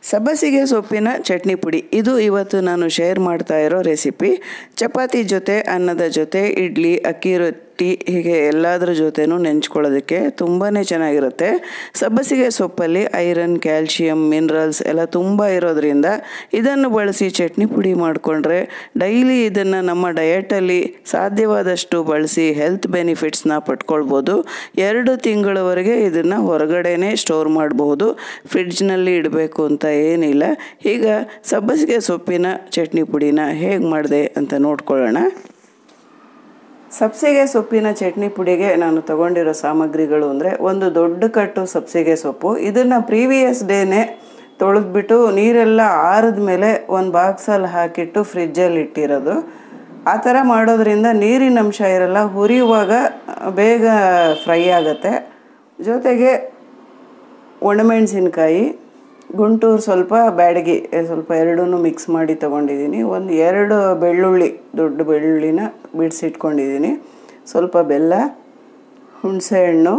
ಸಬ್ಬಸಿಗೆ ಸೊಪ್ಪಿನ ಚಟ್ನಿ ಪುಡಿ ಇದು ಇವತ್ತು ನಾನು ಶೇರ್ ಮಾಡ್ತಾ ಇರೋ ರೆಸಿಪಿ ಚಪಾತಿ ಜೊತೆ ಅನ್ನದ ಜೊತೆ ಇಡ್ಲಿ ಅಕ್ಕಿ ರೊಟ್ಟಿ ಹೀಗೆ ಎಲ್ಲದರ ಜೊತೆನೂ ನೆಂಚ್ಕೊಳ್ಳೋದಕ್ಕೆ ತುಂಬಾ ಚೆನ್ನಾಗಿರುತ್ತೆ ಸಬ್ಬಸಿಗೆ ಸೊಪ್ಪಲ್ಲಿ ಐರನ್ ಕ್ಯಾಲ್ಶಿಯಂ ಮಿನರಲ್ಸ್ ಎಲ್ಲ ತುಂಬ ಇರೋದ್ರಿಂದ ಇದನ್ನು ಬಳಸಿ ಚಟ್ನಿ ಪುಡಿ ಮಾಡಿಕೊಂಡ್ರೆ ಡೈಲಿ ಇದನ್ನು ನಮ್ಮ ಡಯಟಲ್ಲಿ ಸಾಧ್ಯವಾದಷ್ಟು ಬಳಸಿ ಹೆಲ್ತ್ ಬೆನಿಫಿಟ್ಸ್ನ ಪಡ್ಕೊಳ್ಬೋದು ಎರಡು ತಿಂಗಳವರೆಗೆ ಇದನ್ನು ಹೊರಗಡೆನೇ ಸ್ಟೋರ್ ಮಾಡಬಹುದು ಫ್ರಿಡ್ಜ್ನಲ್ಲಿ ಇಡಬೇಕು ಅಂತ ಏನಿಲ್ಲ ಈಗ ಸಬ್ಬಸಿಗೆ ಸೊಪ್ಪಿನ ಚಟ್ನಿ ಪುಡಿನ ಹೇಗೆ ಮಾಡಿದೆ ಅಂತ ನೋಡ್ಕೊಳ್ಳೋಣ ಸಬ್ಸಿಗೆ ಸೊಪ್ಪಿನ ಚಟ್ನಿ ಪುಡಿಗೆ ನಾನು ತಗೊಂಡಿರೋ ಸಾಮಗ್ರಿಗಳು ಅಂದರೆ ಒಂದು ದೊಡ್ಡ ಕಟ್ಟು ಸಬ್ಸಿಗೆ ಸೊಪ್ಪು ಇದನ್ನು ಪ್ರೀವಿಯಸ್ ಡೇನೇ ತೊಳೆದ್ಬಿಟ್ಟು ನೀರೆಲ್ಲ ಆರಿದ ಮೇಲೆ ಒಂದು ಬಾಕ್ಸಲ್ಲಿ ಹಾಕಿಟ್ಟು ಫ್ರಿಜ್ಜಲ್ಲಿ ಇಟ್ಟಿರೋದು ಆ ಥರ ಮಾಡೋದ್ರಿಂದ ನೀರಿನ ಅಂಶ ಇರಲ್ಲ ಹುರಿಯುವಾಗ ಬೇಗ ಫ್ರೈ ಆಗುತ್ತೆ ಜೊತೆಗೆ ಒಣಮೆಣಸಿನ್ಕಾಯಿ ಗುಂಟೂರು ಸ್ವಲ್ಪ ಬ್ಯಾಡಗಿ ಸ್ವಲ್ಪ ಎರಡೂ ಮಿಕ್ಸ್ ಮಾಡಿ ತೊಗೊಂಡಿದ್ದೀನಿ ಒಂದು ಎರಡು ಬೆಳ್ಳುಳ್ಳಿ ದೊಡ್ಡ ಬೆಳ್ಳುಳ್ಳಿನ ಬಿಡಿಸಿಟ್ಕೊಂಡಿದ್ದೀನಿ ಸ್ವಲ್ಪ ಬೆಲ್ಲ ಹುಣಸೆಹಣ್ಣು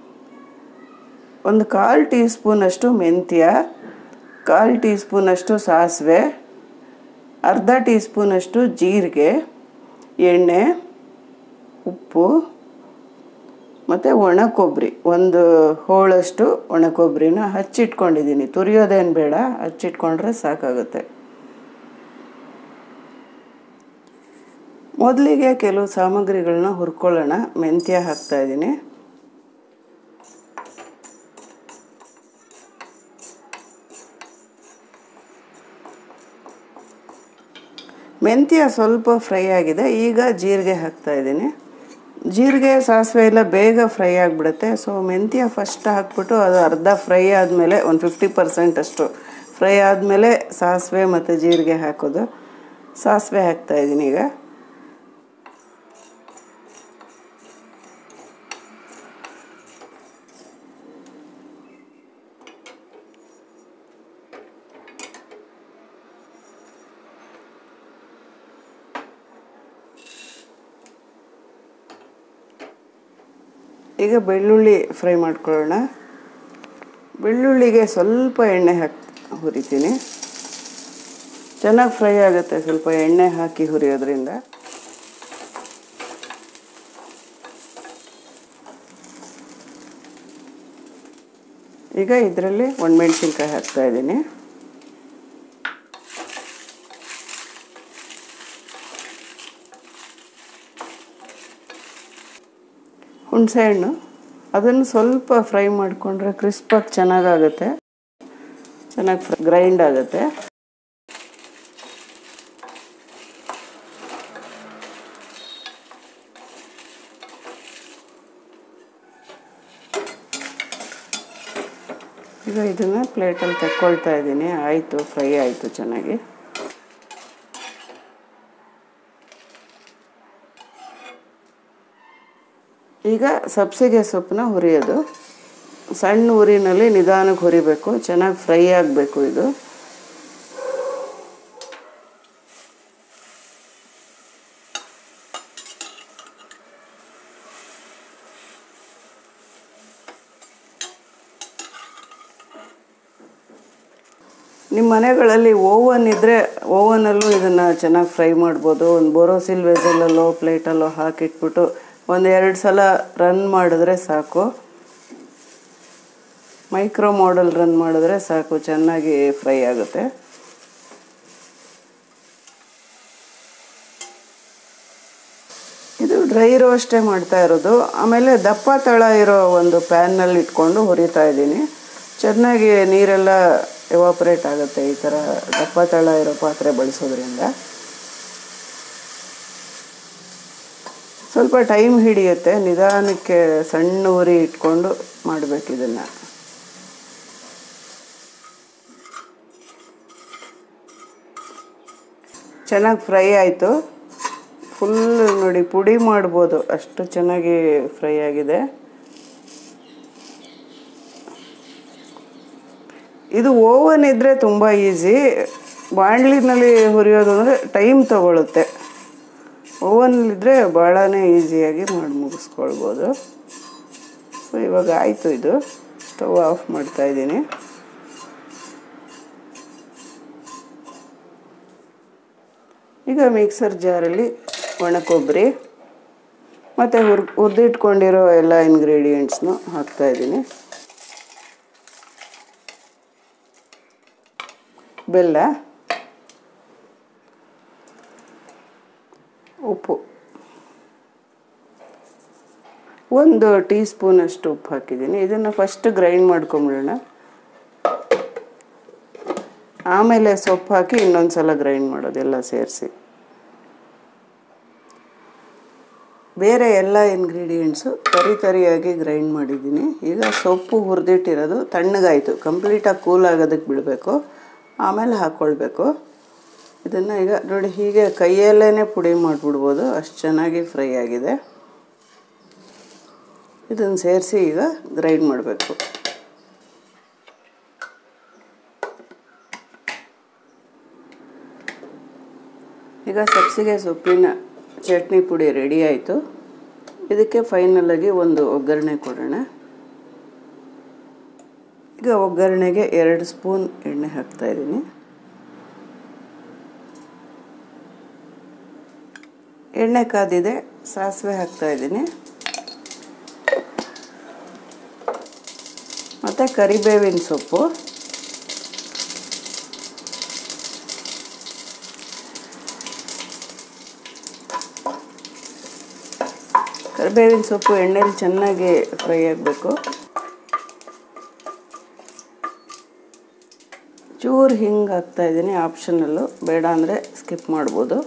ಒಂದು ಕಾಲು ಟೀ ಸ್ಪೂನಷ್ಟು ಮೆಂತ್ಯ ಕಾಲು ಟೀ ಸ್ಪೂನಷ್ಟು ಸಾಸಿವೆ ಅರ್ಧ ಟೀ ಸ್ಪೂನಷ್ಟು ಜೀರಿಗೆ ಎಣ್ಣೆ ಉಪ್ಪು ಮತ್ತು ಒಣ ಕೊಬ್ಬರಿ ಒಂದು ಹೋಳಷ್ಟು ಒಣ ಕೊಬ್ಬರಿನ ಹಚ್ಚಿಟ್ಕೊಂಡಿದ್ದೀನಿ ತುರಿಯೋದೇನು ಬೇಡ ಹಚ್ಚಿಟ್ಕೊಂಡ್ರೆ ಸಾಕಾಗುತ್ತೆ ಮೊದಲಿಗೆ ಕೆಲವು ಸಾಮಗ್ರಿಗಳನ್ನ ಹುರ್ಕೊಳ್ಳೋಣ ಮೆಂತ್ಯ ಹಾಕ್ತಾಯಿದ್ದೀನಿ ಮೆಂತ್ಯ ಸ್ವಲ್ಪ ಫ್ರೈ ಆಗಿದೆ ಈಗ ಜೀರಿಗೆ ಹಾಕ್ತಾಯಿದ್ದೀನಿ ಜೀರಿಗೆ ಸಾಸಿವೆ ಎಲ್ಲ ಬೇಗ ಫ್ರೈ ಆಗಿಬಿಡುತ್ತೆ ಸೊ ಮೆಂತ್ಯ ಫಸ್ಟ್ ಹಾಕ್ಬಿಟ್ಟು ಅದು ಅರ್ಧ ಫ್ರೈ ಆದಮೇಲೆ ಒಂದು ಫಿಫ್ಟಿ ಪರ್ಸೆಂಟ್ ಅಷ್ಟು ಫ್ರೈ ಆದಮೇಲೆ ಸಾಸಿವೆ ಮತ್ತು ಜೀರಿಗೆ ಹಾಕೋದು ಸಾಸಿವೆ ಹಾಕ್ತಾಯಿದ್ದೀನಿ ಈಗ ಈಗ ಬೆಳ್ಳುಳ್ಳಿ ಫ್ರೈ ಮಾಡ್ಕೊಳ್ಳೋಣ ಬೆಳ್ಳುಳ್ಳಿಗೆ ಸ್ವಲ್ಪ ಎಣ್ಣೆ ಹಾಕಿ ಹುರಿತೀನಿ ಚೆನ್ನಾಗಿ ಫ್ರೈ ಆಗುತ್ತೆ ಸ್ವಲ್ಪ ಎಣ್ಣೆ ಹಾಕಿ ಹುರಿಯೋದ್ರಿಂದ ಈಗ ಇದರಲ್ಲಿ ಒಣಮೆಣ್ಸಿನ್ಕಾಯಿ ಹಾಕ್ತಾ ಇದ್ದೀನಿ ಹುಣಸೆಹಣ್ಣು ಅದನ್ನು ಸ್ವಲ್ಪ ಫ್ರೈ ಮಾಡಿಕೊಂಡ್ರೆ ಕ್ರಿಸ್ಪಾಗಿ ಚೆನ್ನಾಗಾಗುತ್ತೆ ಚೆನ್ನಾಗಿ ಫ್ರೈ ಗ್ರೈಂಡ್ ಆಗುತ್ತೆ ಈಗ ಇದನ್ನು ಪ್ಲೇಟಲ್ಲಿ ತೆಕ್ಕೊಳ್ತಾ ಇದ್ದೀನಿ ಆಯಿತು ಫ್ರೈ ಆಯಿತು ಚೆನ್ನಾಗಿ ಈಗ ಸಬ್ಸಿಗೆ ಸೊಪ್ಪನ್ನ ಹುರಿಯೋದು ಸಣ್ಣ ಊರಿನಲ್ಲಿ ನಿಧಾನಕ್ಕೆ ಹುರಿಬೇಕು ಚೆನ್ನಾಗಿ ಫ್ರೈ ಆಗಬೇಕು ಇದು ನಿಮ್ಮ ಮನೆಗಳಲ್ಲಿ ಓವನ್ ಇದ್ದರೆ ಓವನಲ್ಲೂ ಇದನ್ನು ಚೆನ್ನಾಗಿ ಫ್ರೈ ಮಾಡ್ಬೋದು ಒಂದು ಬೋರೋಸಿಲ್ ವೆಸಲಲ್ಲೋ ಪ್ಲೇಟಲ್ಲೋ ಹಾಕಿಟ್ಬಿಟ್ಟು ಒಂದು ಎರಡು ಸಲ ರನ್ ಮಾಡಿದ್ರೆ ಸಾಕು ಮೈಕ್ರೋ ಮಾಡಲ್ ರನ್ ಮಾಡಿದ್ರೆ ಸಾಕು ಚೆನ್ನಾಗಿ ಫ್ರೈ ಆಗುತ್ತೆ ಇದು ಡ್ರೈ ರೋಸ್ಟೇ ಮಾಡ್ತಾ ಇರೋದು ಆಮೇಲೆ ದಪ್ಪ ತಳ ಇರೋ ಒಂದು ಪ್ಯಾನ್ನಲ್ಲಿ ಇಟ್ಕೊಂಡು ಹುರಿತಾ ಇದ್ದೀನಿ ಚೆನ್ನಾಗಿ ನೀರೆಲ್ಲ ಎವಾಪ್ರೇಟ್ ಆಗುತ್ತೆ ಈ ಥರ ದಪ್ಪ ತಳ ಇರೋ ಪಾತ್ರೆ ಬಳಸೋದ್ರಿಂದ ಸ್ವಲ್ಪ ಟೈಮ್ ಹಿಡಿಯುತ್ತೆ ನಿಧಾನಕ್ಕೆ ಸಣ್ಣ ಉರಿ ಇಟ್ಕೊಂಡು ಮಾಡಬೇಕು ಇದನ್ನು ಚೆನ್ನಾಗಿ ಫ್ರೈ ಆಯಿತು ಫುಲ್ ನೋಡಿ ಪುಡಿ ಮಾಡ್ಬೋದು ಅಷ್ಟು ಚೆನ್ನಾಗಿ ಫ್ರೈ ಆಗಿದೆ ಇದು ಓವನ್ ಇದ್ದರೆ ತುಂಬ ಈಸಿ ಬಾಣಲಿನಲ್ಲಿ ಹುರಿಯೋದು ಅಂದರೆ ಟೈಮ್ ತಗೊಳುತ್ತೆ ಓವನಲ್ಲಿದ್ದರೆ ಭಾಳನೇ ಈಸಿಯಾಗಿ ಮಾಡಿ ಮುಗಿಸ್ಕೊಳ್ಬೋದು ಸೊ ಇವಾಗ ಆಯಿತು ಇದು ಸ್ಟವ್ ಆಫ್ ಮಾಡ್ತಾಯಿದ್ದೀನಿ ಈಗ ಮಿಕ್ಸರ್ ಜಾರಲ್ಲಿ ಒಣ ಕೊಬ್ಬರಿ ಮತ್ತು ಹುರ್ ಹುರಿದಿಟ್ಕೊಂಡಿರೋ ಎಲ್ಲ ಇಂಗ್ರೀಡಿಯೆಂಟ್ಸ್ನು ಹಾಕ್ತಾಯಿದ್ದೀನಿ ಬೆಲ್ಲ ಉಪ್ಪು ಒಂದು ಟೀ ಸ್ಪೂನಷ್ಟು ಉಪ್ಪು ಹಾಕಿದ್ದೀನಿ ಇದನ್ನು ಫಸ್ಟ್ ಗ್ರೈಂಡ್ ಮಾಡ್ಕೊಂಬಿಡೋಣ ಆಮೇಲೆ ಸೊಪ್ಪು ಹಾಕಿ ಇನ್ನೊಂದು ಸಲ ಗ್ರೈಂಡ್ ಮಾಡೋದೆಲ್ಲ ಸೇರಿಸಿ ಬೇರೆ ಎಲ್ಲ ಇಂಗ್ರೀಡಿಯೆಂಟ್ಸು ತರಿ ತರಿಯಾಗಿ ಗ್ರೈಂಡ್ ಮಾಡಿದ್ದೀನಿ ಈಗ ಸೊಪ್ಪು ಹುರಿದಿಟ್ಟಿರೋದು ತಣ್ಣಗಾಯಿತು ಕಂಪ್ಲೀಟಾಗಿ ಕೂಲ್ ಆಗೋದಕ್ಕೆ ಬಿಡಬೇಕು ಆಮೇಲೆ ಹಾಕ್ಕೊಳ್ಬೇಕು ಇದನ್ನು ಈಗ ನೋಡಿ ಹೀಗೆ ಕೈಯಲ್ಲೇ ಪುಡಿ ಮಾಡಿಬಿಡ್ಬೋದು ಅಷ್ಟು ಚೆನ್ನಾಗಿ ಫ್ರೈ ಆಗಿದೆ ಇದನ್ನು ಸೇರಿಸಿ ಈಗ ಗ್ರೈಂಡ್ ಮಾಡಬೇಕು ಈಗ ಸಬ್ಸಿಗೆ ಸೊಪ್ಪಿನ ಚಟ್ನಿ ಪುಡಿ ರೆಡಿ ಆಯಿತು ಇದಕ್ಕೆ ಫೈನಲಾಗಿ ಒಂದು ಒಗ್ಗರಣೆ ಕೊಡೋಣ ಈಗ ಒಗ್ಗರಣೆಗೆ ಎರಡು ಸ್ಪೂನ್ ಎಣ್ಣೆ ಹಾಕ್ತಾಯಿದ್ದೀನಿ ಎಣ್ಣೆ ಕಾದಿದೆ ಸಾಸಿವೆ ಹಾಕ್ತಾಯಿದ್ದೀನಿ ಮತ್ತು ಕರಿಬೇವಿನ ಸೊಪ್ಪು ಕರಿಬೇವಿನ ಸೊಪ್ಪು ಎಣ್ಣೆಲಿ ಚೆನ್ನಾಗಿ ಫ್ರೈ ಆಗಬೇಕು ಚೂರು ಹಿಂಗೆ ಹಾಕ್ತಾಯಿದ್ದೀನಿ ಆಪ್ಷನಲ್ಲು ಬೇಡ ಅಂದರೆ ಸ್ಕಿಪ್ ಮಾಡ್ಬೋದು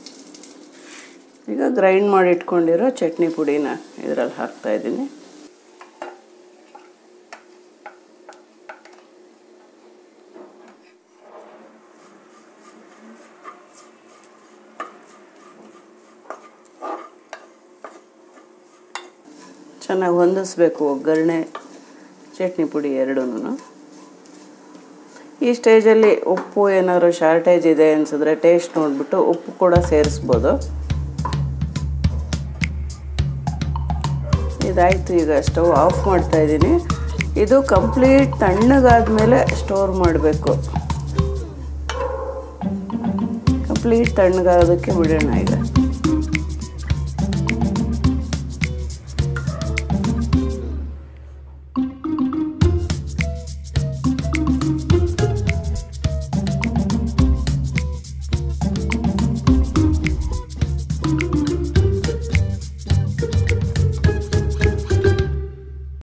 ಈಗ ಗ್ರೈಂಡ್ ಮಾಡಿ ಇಟ್ಕೊಂಡಿರೋ ಚಟ್ನಿ ಪುಡಿನ ಇದರಲ್ಲಿ ಹಾಕ್ತಾಯಿದ್ದೀನಿ ಚೆನ್ನಾಗಿ ಹೊಂದಿಸ್ಬೇಕು ಒಗ್ಗರಣೆ ಚಟ್ನಿ ಪುಡಿ ಎರಡೂ ಈ ಸ್ಟೇಜಲ್ಲಿ ಉಪ್ಪು ಏನಾದ್ರು ಶಾರ್ಟೇಜ್ ಇದೆ ಅನಿಸಿದ್ರೆ ಟೇಸ್ಟ್ ನೋಡಿಬಿಟ್ಟು ಉಪ್ಪು ಕೂಡ ಸೇರಿಸ್ಬೋದು ಇದಾಯಿತು ಈಗ ಸ್ಟವ್ ಆಫ್ ಮಾಡ್ತಾ ಇದ್ದೀನಿ ಇದು ಕಂಪ್ಲೀಟ್ ತಣ್ಣಗಾದ್ಮೇಲೆ ಸ್ಟೋರ್ ಮಾಡಬೇಕು ಕಂಪ್ಲೀಟ್ ತಣ್ಣಗಾಗೋದಕ್ಕೆ ಬಿಡೋಣ ಈಗ